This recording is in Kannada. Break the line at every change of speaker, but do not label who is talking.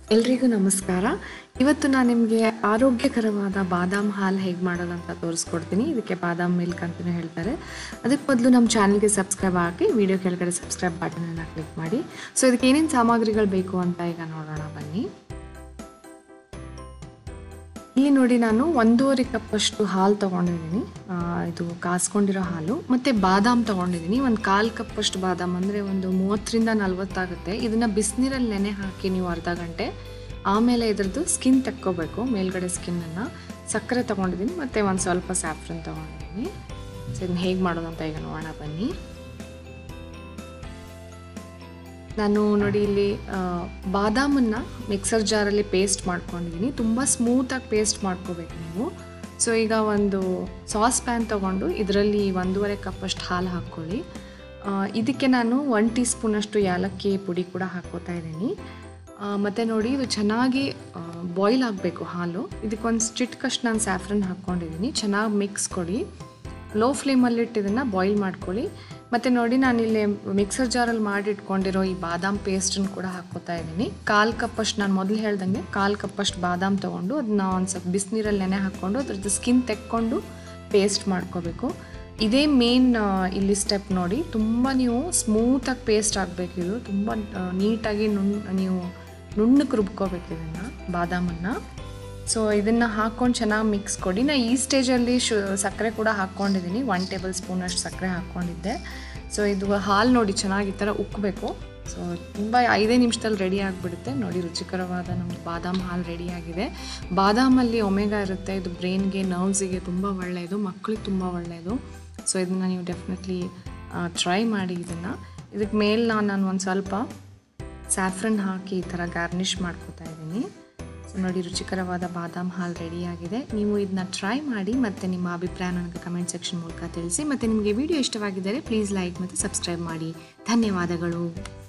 ಎಲ್ರಿಗೂ ನಮಸ್ಕಾರ ಇವತ್ತು ನಾನು ನಿಮಗೆ ಆರೋಗ್ಯಕರವಾದ ಬಾದಾಮ್ ಹಾಲು ಹೇಗೆ ಮಾಡೋದು ಅಂತ ತೋರಿಸ್ಕೊಡ್ತೀನಿ ಇದಕ್ಕೆ ಬಾದಾಮ್ ಮಿಲ್ಕ್ ಅಂತಲೇ ಹೇಳ್ತಾರೆ ಅದಕ್ಕೆ ಬದಲು ನಮ್ಮ ಚಾನಲ್ಗೆ ಸಬ್ಸ್ಕ್ರೈಬ್ ಆಗಿ ವಿಡಿಯೋ ಕೆಳಗಡೆ ಸಬ್ಸ್ಕ್ರೈಬ್ ಬಟನನ್ನು ಕ್ಲಿಕ್ ಮಾಡಿ ಸೊ ಇದಕ್ಕೆ ಏನೇನು ಸಾಮಗ್ರಿಗಳು ಬೇಕು ಅಂತ ಈಗ ನೋಡೋಣ ಬನ್ನಿ ಇಲ್ಲಿ ನೋಡಿ ನಾನು ಒಂದೂವರೆ ಕಪ್ಪಷ್ಟು ಹಾಲು ತೊಗೊಂಡಿದ್ದೀನಿ ಇದು ಕಾಸ್ಕೊಂಡಿರೋ ಹಾಲು ಮತ್ತು ಬಾದಾಮ್ ತೊಗೊಂಡಿದ್ದೀನಿ ಒಂದು ಕಾಲು ಕಪ್ಪಷ್ಟು ಬಾದಾಮ್ ಅಂದರೆ ಒಂದು ಮೂವತ್ತರಿಂದ ನಲ್ವತ್ತಾಗುತ್ತೆ ಇದನ್ನು ಬಿಸಿನೀರಲ್ಲಿ ನೆನೆ ಹಾಕಿ ನೀವು ಅರ್ಧ ಗಂಟೆ ಆಮೇಲೆ ಇದ್ರದ್ದು ಸ್ಕಿನ್ ತೆಕ್ಕೋಬೇಕು ಮೇಲ್ಗಡೆ ಸ್ಕಿನ್ನನ್ನು ಸಕ್ಕರೆ ತೊಗೊಂಡಿದ್ದೀನಿ ಮತ್ತು ಒಂದು ಸ್ವಲ್ಪ ಸ್ಯಾಫ್ರನ್ ತೊಗೊಂಡಿದ್ದೀನಿ ಸೊ ಇದನ್ನ ಹೇಗೆ ಮಾಡೋದು ಅಂತ ಈಗ ನೋಡೋಣ ಬನ್ನಿ ನಾನು ನೋಡಿ ಇಲ್ಲಿ ಬಾದಾಮನ್ನು ಮಿಕ್ಸರ್ ಜಾರಲ್ಲಿ ಪೇಸ್ಟ್ ಮಾಡ್ಕೊಂಡಿದ್ದೀನಿ ತುಂಬ ಸ್ಮೂತಾಗಿ ಪೇಸ್ಟ್ ಮಾಡ್ಕೋಬೇಕು ನೀವು ಸೊ ಈಗ ಒಂದು ಸಾಸ್ ಪ್ಯಾನ್ ತೊಗೊಂಡು ಇದರಲ್ಲಿ ಒಂದೂವರೆ ಕಪ್ಪಷ್ಟು ಹಾಲು ಹಾಕ್ಕೊಳ್ಳಿ ಇದಕ್ಕೆ ನಾನು ಒನ್ ಟೀ ಸ್ಪೂನಷ್ಟು ಏಲಕ್ಕಿ ಪುಡಿ ಕೂಡ ಹಾಕ್ಕೋತಾ ಇದ್ದೀನಿ ಮತ್ತು ನೋಡಿ ಇದು ಚೆನ್ನಾಗಿ ಬಾಯ್ಲ್ ಆಗಬೇಕು ಹಾಲು ಇದಕ್ಕೊಂದು ಚಿಟ್ಕಷ್ಟು ನಾನು ಸ್ಯಾಫ್ರನ್ ಹಾಕ್ಕೊಂಡಿದ್ದೀನಿ ಚೆನ್ನಾಗಿ ಮಿಕ್ಸ್ ಕೊಡಿ ಲೋ ಫ್ಲೇಮಲ್ಲಿಟ್ಟು ಇದನ್ನು ಬಾಯ್ಲ್ ಮಾಡ್ಕೊಳ್ಳಿ ಮತ್ತು ನೋಡಿ ನಾನಿಲ್ಲಿ ಮಿಕ್ಸರ್ ಜಾರಲ್ಲಿ ಮಾಡಿಟ್ಕೊಂಡಿರೋ ಈ ಬಾದಾಮ್ ಪೇಸ್ಟನ್ನು ಕೂಡ ಹಾಕ್ಕೋತಾ ಇದ್ದೀನಿ ಕಾಲು ಕಪ್ಪಷ್ಟು ನಾನು ಮೊದಲು ಹೇಳ್ದಂಗೆ ಕಾಲು ಕಪ್ಪಷ್ಟು ಬಾದಾಮ್ ತೊಗೊಂಡು ಅದನ್ನ ಒಂದು ಸ್ವಲ್ಪ ಬಿಸಿನೀರಲ್ಲಿ ನೆನೆ ಹಾಕ್ಕೊಂಡು ಅದ್ರದ್ದು ಸ್ಕಿನ್ ತೆಕ್ಕೊಂಡು ಪೇಸ್ಟ್ ಮಾಡ್ಕೋಬೇಕು ಇದೇ ಮೇನ್ ಇಲ್ಲಿ ಸ್ಟೆಪ್ ನೋಡಿ ತುಂಬ ನೀವು ಸ್ಮೂತಾಗಿ ಪೇಸ್ಟ್ ಆಗಬೇಕು ಇದು ತುಂಬ ನೀಟಾಗಿ ನುಣ್ಣು ನೀವು ನುಣ್ಣಕ್ಕೆ ರುಬ್ಕೋಬೇಕು ಇದನ್ನು ಬಾದಾಮನ್ನು ಸೊ ಇದನ್ನು ಹಾಕ್ಕೊಂಡು ಚೆನ್ನಾಗಿ ಮಿಕ್ಸ್ ಕೊಡಿ ನಾನು ಈ ಸ್ಟೇಜಲ್ಲಿ ಶು ಸಕ್ಕರೆ ಕೂಡ ಹಾಕ್ಕೊಂಡಿದ್ದೀನಿ ಒನ್ ಟೇಬಲ್ ಸ್ಪೂನಷ್ಟು ಸಕ್ಕರೆ ಹಾಕ್ಕೊಂಡಿದ್ದೆ ಸೊ ಇದು ಹಾಲು ನೋಡಿ ಚೆನ್ನಾಗಿ ಈ ಥರ ಉಕ್ಕಬೇಕು ಸೊ ತುಂಬ ಐದೇ ನಿಮಿಷದಲ್ಲಿ ರೆಡಿ ಆಗಿಬಿಡುತ್ತೆ ನೋಡಿ ರುಚಿಕರವಾದ ನಮ್ಮದು ಬಾದಾಮ್ ಹಾಲು ರೆಡಿಯಾಗಿದೆ ಬಾದಾಮಲ್ಲಿ ಒಮೆಗಾ ಇರುತ್ತೆ ಇದು ಬ್ರೈನ್ಗೆ ನರ್ವ್ಸಿಗೆ ತುಂಬ ಒಳ್ಳೆಯದು ಮಕ್ಕಳಿಗೆ ತುಂಬ ಒಳ್ಳೆಯದು ಸೊ ಇದನ್ನು ನೀವು ಡೆಫಿನೆಟ್ಲಿ ಟ್ರೈ ಮಾಡಿ ಇದನ್ನು ಇದಕ್ಕೆ ಮೇಲೆ ನಾನು ನಾನು ಒಂದು ಸ್ವಲ್ಪ ಸ್ಯಾಫ್ರನ್ ಹಾಕಿ ಈ ಥರ ಗಾರ್ನಿಷ್ ಮಾಡ್ಕೋತಾ ಇದ್ದೀನಿ ಸೊ ನೋಡಿ ರುಚಿಕರವಾದ ಬಾದಾಮ್ ಹಾಲು ರೆಡಿಯಾಗಿದೆ ನೀವು ಇದನ್ನ ಟ್ರೈ ಮಾಡಿ ಮತ್ತು ನಿಮ್ಮ ಅಭಿಪ್ರಾಯ ನನಗೆ ಕಮೆಂಟ್ ಸೆಕ್ಷನ್ ಮೂಲಕ ತಿಳಿಸಿ ಮತ್ತು ನಿಮಗೆ ವಿಡಿಯೋ ಇಷ್ಟವಾಗಿದ್ದರೆ ಪ್ಲೀಸ್ ಲೈಕ್ ಮತ್ತು ಸಬ್ಸ್ಕ್ರೈಬ್ ಮಾಡಿ ಧನ್ಯವಾದಗಳು